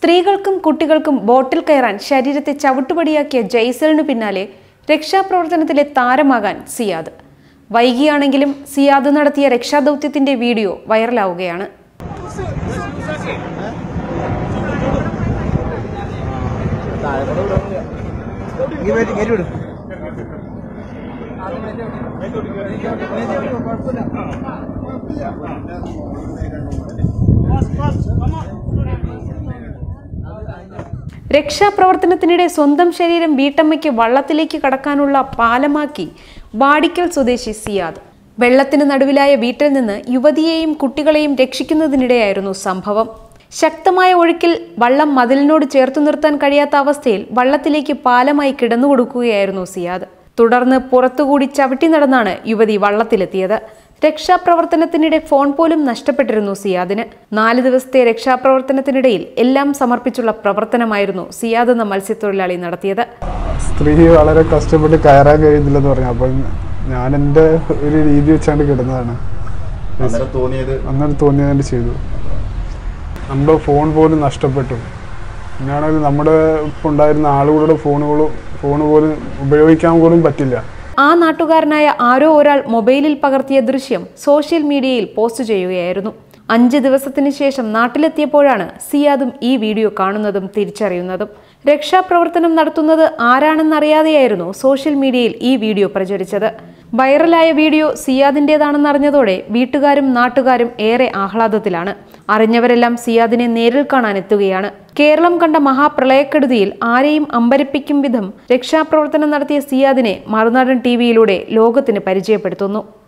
സ്ത്രീകൾക്കും കുട്ടികൾക്കും ബോട്ടിൽ കയറാൻ ശരീരത്തെ ചവിട്ടുപടിയാക്കിയ ജയ്സലിനു പിന്നാലെ രക്ഷാപ്രവർത്തനത്തിലെ താരമാകാൻ സിയാദ് വൈകിയാണെങ്കിലും സിയാദ് നടത്തിയ രക്ഷാദൗത്യത്തിന്റെ വീഡിയോ വൈറലാവുകയാണ് രക്ഷാപ്രവർത്തനത്തിനിടെ സ്വന്തം ശരീരം വീട്ടമ്മയ്ക്ക് വള്ളത്തിലേക്ക് കടക്കാനുള്ള പാലമാക്കി വാടിക്കൽ സ്വദേശി സിയാദ് വെള്ളത്തിന് നടുവിലായ വീട്ടിൽ നിന്ന് യുവതിയെയും കുട്ടികളെയും രക്ഷിക്കുന്നതിനിടെയായിരുന്നു സംഭവം ശക്തമായ ഒഴുക്കിൽ വള്ളം മതിലിനോട് ചേർത്തു നിർത്താൻ കഴിയാത്ത അവസ്ഥയിൽ വള്ളത്തിലേക്ക് പാലമായി കിടന്നുകൊടുക്കുകയായിരുന്നു സിയാദ് തുടർന്ന് പുറത്തുകൂടി ചവിട്ടി നടന്നാണ് യുവതി വള്ളത്തിലെത്തിയത് രക്ഷാപ്രവർത്തനത്തിനിടെ ഫോൺ പോലും നഷ്ടപ്പെട്ടിരുന്നു സിയാദിന് നാല് ദിവസത്തെ രക്ഷാപ്രവർത്തനത്തിനിടയിൽ എല്ലാം സമർപ്പിച്ചുള്ള പ്രവർത്തനമായിരുന്നു സിയാദ് എന്ന മത്സ്യത്തൊഴിലാളി നടത്തിയത് സ്ത്രീ വളരെ കഷ്ടപ്പെട്ട് കയറാൻ കഴിയുന്നില്ലെന്ന് പറഞ്ഞു അപ്പം ഞാൻ എൻ്റെ ഒരു രീതി വെച്ചാണ്ട് കിടന്നതാണ് അന്നേരം തോന്നിയത് അന്നേരം തോന്നിയതുകൊണ്ട് ചെയ്തു നമ്മുടെ ഫോൺ പോലും നഷ്ടപ്പെട്ടു പിന്നാണെങ്കിൽ നമ്മുടെ ഇപ്പം ഉണ്ടായിരുന്ന ആളുകളുടെ ഫോണുകളും ഫോൺ പോലും ഉപയോഗിക്കാൻ പോലും പറ്റില്ല ആ നാട്ടുകാരനായ ആരോ ഒരാൾ മൊബൈലിൽ പകർത്തിയ ദൃശ്യം സോഷ്യൽ മീഡിയയിൽ പോസ്റ്റ് ചെയ്യുകയായിരുന്നു അഞ്ച് ദിവസത്തിന് ശേഷം നാട്ടിലെത്തിയപ്പോഴാണ് സിയാദും ഈ വീഡിയോ കാണുന്നതും തിരിച്ചറിയുന്നതും രക്ഷാപ്രവർത്തനം നടത്തുന്നത് ആരാണെന്നറിയാതെയായിരുന്നു സോഷ്യൽ മീഡിയയിൽ ഈ വീഡിയോ പ്രചരിച്ചത് വൈറലായ വീഡിയോ സിയാദിൻ്റെതാണെന്നറിഞ്ഞതോടെ വീട്ടുകാരും നാട്ടുകാരും ഏറെ ആഹ്ലാദത്തിലാണ് അറിഞ്ഞവരെല്ലാം സിയാദിനെ നേരിൽ കാണാൻ എത്തുകയാണ് കേരളം കണ്ട മഹാപ്രളയക്കെടുതിയിൽ ആരെയും അമ്പരിപ്പിക്കും വിധം രക്ഷാപ്രവർത്തനം നടത്തിയ സിയാദിനെ മറുനാടൻ ടി വിയിലൂടെ ലോകത്തിന് പരിചയപ്പെടുത്തുന്നു